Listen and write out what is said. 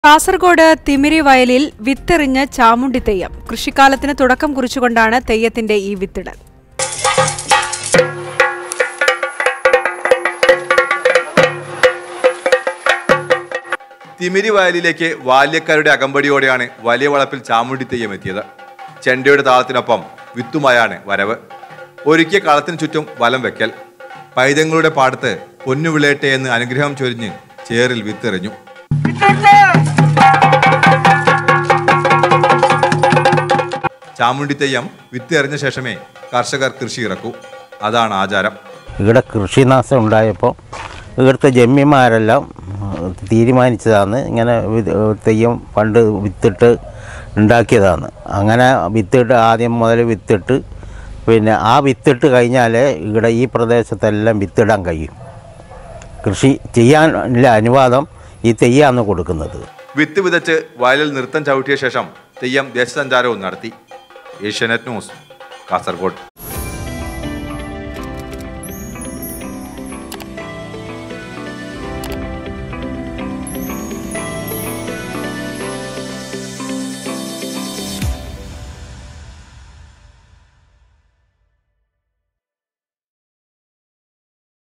കാസർഗോഡ് തിമിരി വയലിൽ വിത്തെറിഞ്ഞ് ചാമുണ്ടി തെയ്യം കൃഷിക്കാലത്തിന് തുടക്കം കുറിച്ചുകൊണ്ടാണ് തെയ്യത്തിന്റെ ഈ വിത്തിടൽ തിമിരി വയലിലേക്ക് ബാല്യക്കാരുടെ അകമ്പടിയോടെയാണ് വലിയ വളപ്പിൽ ചാമുണ്ടി തെയ്യം എത്തിയത് ചെണ്ടയുടെ താളത്തിനൊപ്പം വിത്തുമായാണ് വരവ് ഒരുക്കിയ കളത്തിന് ചുറ്റും വലം വെക്കൽ പൈതങ്ങളുടെ പാടത്ത് പൊന്നു വിളയട്ടെ എന്ന് അനുഗ്രഹം ചൊരിഞ്ഞ് ചേറിൽ വിത്തെറിഞ്ഞു ചാമുണ്ടി തെയ്യം വിത്ത് എറിഞ്ഞ ശേഷമേ കർഷകർ കൃഷി ഇറക്കൂ അതാണ് ആചാരം ഇവിടെ കൃഷിനാശം ഉണ്ടായപ്പോൾ ഇവിടുത്തെ ജമ്മിമാരെല്ലാം തീരുമാനിച്ചതാണ് ഇങ്ങനെ വി- തെയ്യം പണ്ട് വിത്തിട്ട് ഉണ്ടാക്കിയതാണ് അങ്ങനെ വിത്തിട്ട് ആദ്യം മുതൽ വിത്തിട്ട് പിന്നെ ആ വിത്തിട്ട് കഴിഞ്ഞാലേ ഇവിടെ ഈ പ്രദേശത്തെല്ലാം വിത്തിടാൻ കഴിയും കൃഷി ചെയ്യാനുള്ള അനുവാദം ഈ തെയ്യാണ് കൊടുക്കുന്നത് വിത്ത് വിതച്ച് വയലിൽ നൃത്തം ചവിട്ടിയ ശേഷം തെയ്യം ദേശസഞ്ചാരവും നടത്തി ഏഷ്യാനെറ്റ് ന്യൂസ് കാസർഗോഡ്